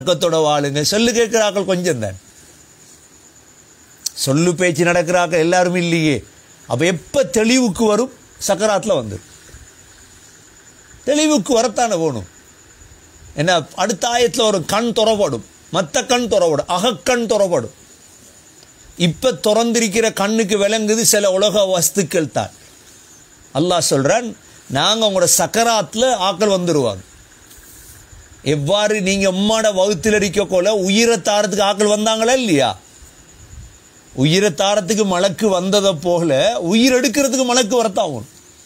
ஒழுக்கத்தோட வாழுங்க சொல்லு கேட்கிறார்கள் கொஞ்சம் தான் சொல்லு பேச்சு நடக்கிறார்கள் எல்லாரும் இல்லையே அப்ப எப்ப தெளிவுக்கு வரும் சக்கராத்துல வந்து தெளிவுக்கு வரத்தானே வேணும் என்ன அடுத்த ஆயத்தில் ஒரு கண் துறப்படும் மற்ற கண் துறப்படும் அகக்கண் துறப்படும் இப்ப திறந்திருக்கிற கண்ணுக்கு விளங்குது சில உலக வஸ்துக்கள் தான் அல்லாஹ் சொல்றான் நாங்க உங்களோட சக்கராத்துல ஆக்கள் வந்துருவாங்க எவ்வாறு நீங்க உம்மாட வகுத்தில் இருக்க போல உயிரை தாரத்துக்கு ஆக்கள் வந்தாங்களா இல்லையா உயிரை தாரத்துக்கு மலக்கு வந்ததை போல உயிர் எடுக்கிறதுக்கு மலக்கு வரத்தாகும்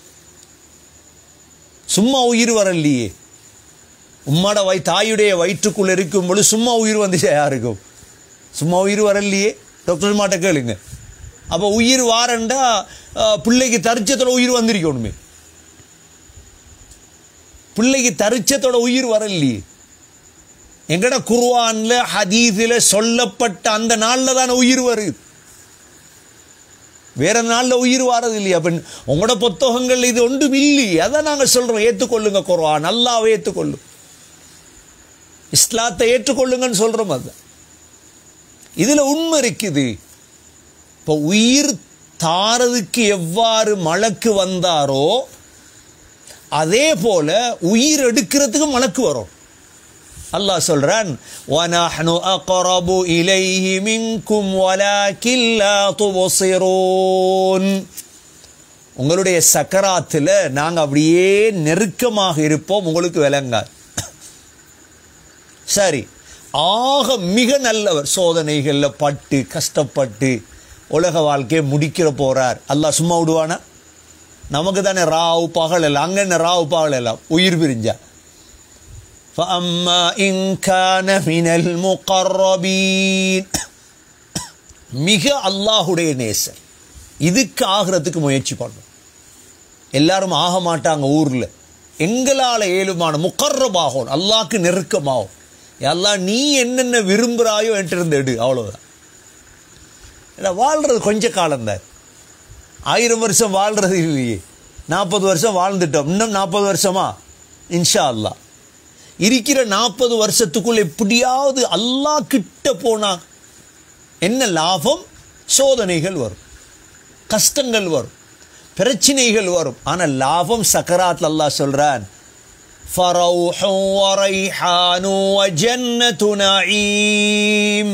சும்மா உயிர் வரலையே உம்மாட வை தாயுடைய வயிற்றுக்குள்ள இருக்கும் பொழுது சும்மா உயிர் வந்துச்சா யாருக்கும் சும்மா உயிர் வரலையே டாக்டர் மாட்ட கேளுங்க அப்போ உயிர் வாரண்டா அஹ், பிள்ளைக்கு தரிச்சத்தோட உயிர் வந்திருக்கணுமே பிள்ளைக்கு தரிச்சத்தோட உயிர் வரலையே எங்கட குர்ஆன்ல ஹதீஸில் சொல்லப்பட்ட அந்த நாளில் தானே உயிர் வருது வேற நாளில் உயிர் வாரது இல்லையா அப்ப உங்களோட புத்தகங்கள் இது ஒன்றும் இல்லையே அதான் நாங்கள் சொல்றோம் ஏற்றுக்கொள்ளுங்க குர்ஆன் அல்லாவை ஏற்றுக்கொள்ளும் இஸ்லாத்தை ஏற்றுக்கொள்ளுங்கன்னு சொல்றோம் அது இதுல உண்மை இருக்குது இப்போ உயிர் தாரதுக்கு எவ்வாறு மலக்கு வந்தாரோ அதே போல உயிர் எடுக்கிறதுக்கு மலக்கு வரும் அல்லாஹ் சொல்றான் وَنَحْنُ أَقْرَبُ إِلَيْهِ مِنْكُمْ وَلَكِنْ لَا تُبْصِرُونَ உங்களுடைய சக்கராத்துல நாங்க அப்படியே நெருக்கமாக இருப்போம் உங்களுக்கு விளங்காது சரி ஆக மிக நல்லவர் சோதனைகள்ல பட்டு கஷ்டப்பட்டு உலக வாழ்க்கையை முடிக்கிற போறார் அல்லாஹ் சும்மா விடுவானா நமக்கு தானே ராவு பகல் எல்லாம் அங்க என்ன ராவு பகல் எல்லாம் உயிர் பிரிஞ்சா فأما إن كان من المقربين மிக அல்லாஹுடைய நேசர் இதுக்கு ஆகிறதுக்கு முயற்சி பண்ணும் எல்லாரும் ஆக மாட்டாங்க ஊர்ல எங்களால ஏழுமான முக்கர்ரமாகும் அல்லாஹ்க்கு நெருக்கமாகும் எல்லாம் நீ என்னென்ன விரும்புகிறாயோ என்கிட்ட எடு அவ்வளவுதான் ஏன்னா வாழ்றது கொஞ்ச காலம்தான் ஆயிரம் வருஷம் வாழ்றது இல்லையே நாற்பது வருஷம் வாழ்ந்துட்டோம் இன்னும் நாற்பது வருஷமா இன்ஷா அல்லாஹ் இருக்கிற நாற்பது வருஷத்துக்குள்ள எப்படியாவது அல்லாஹ் கிட்ட போனா என்ன லாபம் சோதனைகள் வரும் கஷ்டங்கள் வரும் பிரச்சனைகள் வரும் ஆனா லாபம் சக்கராத் அல்லாஹ் சொல்றான் فروح وريحان وجنة نعيم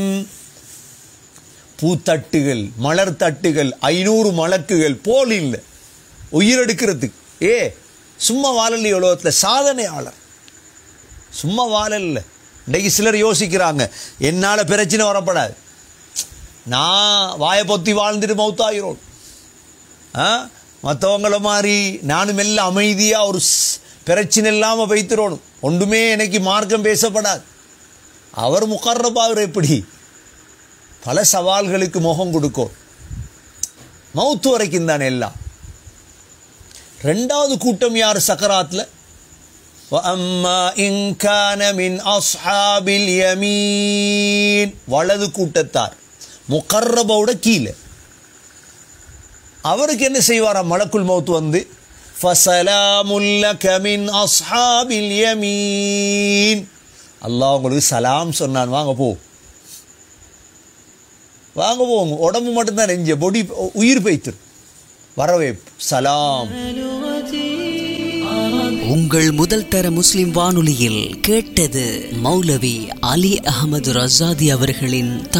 பூத்தட்டுகள் மலர் தட்டுகள் ஐநூறு மலக்குகள் போல் இல்லை உயிரெடுக்கிறதுக்கு ஏ சும்மா வாழலி உலகத்தில் சாதனையாளர் சும்மா வாழல இன்னைக்கு சிலர் யோசிக்கிறாங்க என்னால் பிரச்சனை வரப்படாது நான் வாயை பொத்தி வாழ்ந்துட்டு மௌத்தாயிரோம் ஆ மற்றவங்கள மாதிரி நானும் எல்லாம் அமைதியாக ஒரு ஸ்- பிரச்சனை இல்லாமல் வைத்திரோணும் ஒன்றுமே எனக்கு மார்க்கம் பேசப்படாது அவர் முகர்றபாவர் எப்படி பல சவால்களுக்கு முகம் கொடுக்கும் மௌத்து வரைக்கும் தானே எல்லாம் ரெண்டாவது கூட்டம் யார் சக்கராத்தில் وَأَمَّا إِنْ كَانَ مِنْ أَصْحَابِ الْيَمِينِ வலது கூட்டத்தார் முகர்ரபோட கீழே அவருக்கு என்ன செய்வாராம் மலக்குல் மௌத் வந்து فَسَلَامٌ لَكَ مِنْ أَصْحَابِ الْيَمِينِ அல்லாஹ் உங்களுக்கு சலாம் சொன்னான் வாங்க போ வாங்க போங்க உடம்பு மட்டும்தான் நெஞ்ச பொடி உயிர் பைத்து வரவேற்பு சலாம் உங்கள் முதல் தர முஸ்லிம் வானொலியில் கேட்டது மௌலவி அலி அகமது ரசாதி அவர்களின்